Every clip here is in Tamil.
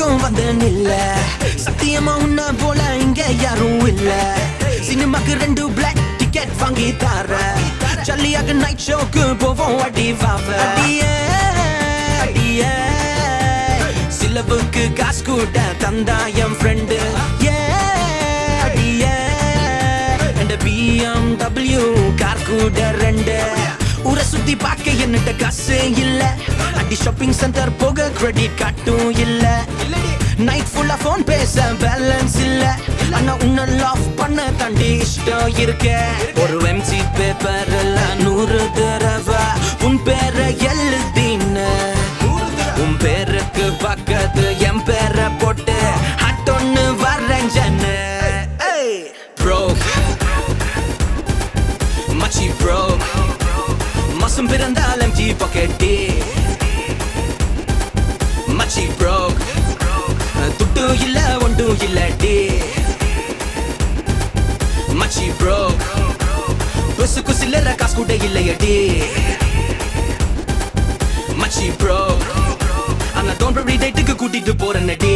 பக்கம் வந்து நில்ல சத்தியமா உன்ன போல இங்க யாரும் இல்ல சினிமாக்கு ரெண்டு பிளாக் டிக்கெட் வாங்கி தர ஜல்லியாக நைட் ஷோக்கு போவோம் அடி வாவ அடியே அடியே சிலவுக்கு காசு கூட தந்தா என் ஃப்ரெண்டு ஏ அடியே என்ற பிஎம்டபிள்யூ கார் கூட ரெண்டு ஊரை சுத்தி பார்க்க என்னட்ட காசு இல்ல அடி ஷாப்பிங் சென்டர் போக கிரெடிட் கார்டும் இல்ல நைட் ஃபுல்லா ஃபோன் பேச பேலன்ஸ் இல்ல ஆனா உன்னை லவ் பண்ண தாண்டி இஷ்டம் இருக்க ஒரு எம்சி பேப்பர்ல நூறு தடவை உன் பேரை எழுதின உன் பேருக்கு பக்கத்து என் பேரை போட்டு ஹட்டொன்னு வரைஞ்சன்னு ப்ரோக் மச்சி ப்ரோக் மாசம் பிறந்தால் எம்ஜி பாக்கெட்டி மச்சி ப்ரோக் துட்டு இல்ல ஒன்றும் இல்லடி மச்சி ப்ரோக் கொசுக்கு சில்லற காசு கூட இல்லையடி மச்சி ப்ரோக் ஆனா தோன்ற டேட்டுக்கு கூட்டிட்டு போறேன்னடி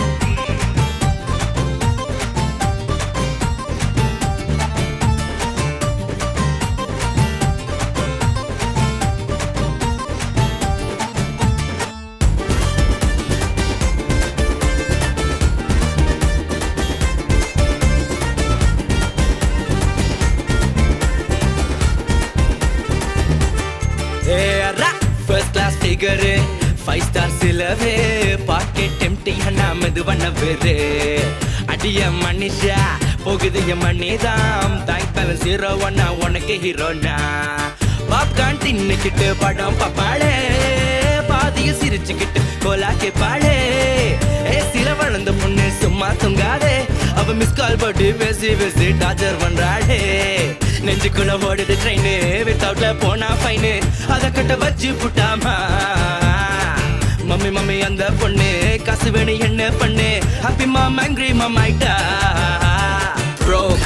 first class figure five star சிலவே பாக்கெட் டெம்டி நாம இது பண்ண பேரு அடிய மனுஷா போகுது என் மணிதான் தாய் பேலன்ஸ் ஹீரோ ஒன்னா உனக்கு ஹீரோனா பாப்கார்ன் தின்னுக்கிட்டு படம் பாப்பாளே பாதிய சிரிச்சுக்கிட்டு கோலா கேப்பாளே ஏ சில வளர்ந்த பொண்ணு சும்மா தூங்காதே அவ மிஸ் கால் போட்டு பேசி பேசி டார்ச்சர் பண்றாளே நெஞ்சுக்குள்ள ஓடுது ட்ரெயின் வித்தவுட்ல போனா ஃபைனு அத கட்ட வச்சு புட்டாமா மம்மி மம்மி அந்த பொண்ணு காசு வேணும் என்ன பண்ணு ஹாப்பி மாம் ஆங்கிரி மாம் ஆயிட்டா ப்ரோக்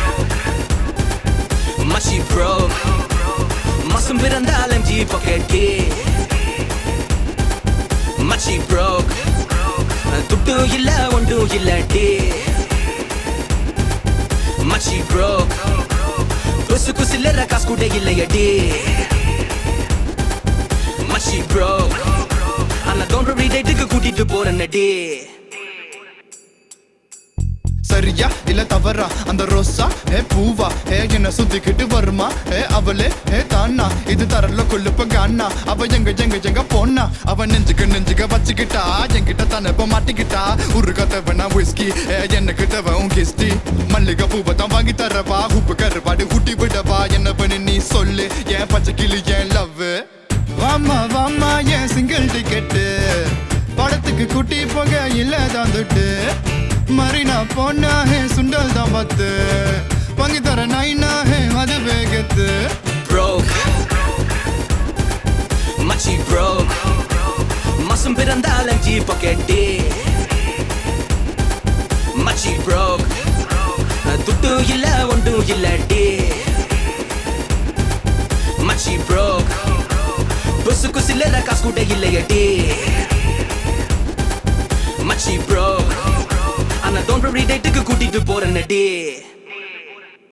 மஷி ப்ரோக் மாசம் பிறந்தால் எம்ஜி பாக்கெட்டி மச்சி ப்ரோக் துட்டு இல்ல ஒன்றும் இல்லடி மச்சி ப்ரோக் கொசுக்கு சில்லற காசு கூட இல்லையடி மச்சி ப்ரோக் ஆனா தோன்ற டேட்டுக்கு கூட்டிட்டு போறேன்னடி சரியா இல்ல தவறா அந்த ரோசா ஏ பூவா ஏ என்ன சுத்திக்கிட்டு வருமா ஏ அவளே ஏ தானா இது தரல கொள்ளுப்ப கானா அவ எங்க எங்க எங்க போனா அவ நெஞ்சுக்கு நெஞ்சுக்க வச்சுக்கிட்டா என்கிட்ட தானே இப்ப மாட்டிக்கிட்டா ஒரு கதவனா விஸ்கி ஏ எனக்கு தேவை உன் கிஸ்டி மல்லிகை பூவை தான் வாங்கி தரவா உப்பு கருவாடு ஊட்டி விடவா என்ன பண்ணி நீ சொல்லு ஏன் பச்சை கிளி ஏன் லவ் வாமா வாமா ஏன் சிங்கிள் டிக்கெட்டு படத்துக்கு குட்டி போக இல்ல தான் துட்டு மரினா போனா ஹே சுண்டல் தான் பத்து பங்கு தர நைனா ஹே அது வேகத்து broke மச்சி broke மாசம் பிறந்தால் எம்ஜி பாக்கெட்டி மச்சி broke துட்டு இல்ல ஒன்றும் இல்லடி மச்சி broke கொசுக்கு சில்லற காசு கூட இல்லையடி மச்சி broke ஆனா தோன்ற டேட்டுக்கு கூட்டிட்டு போறேன்னடி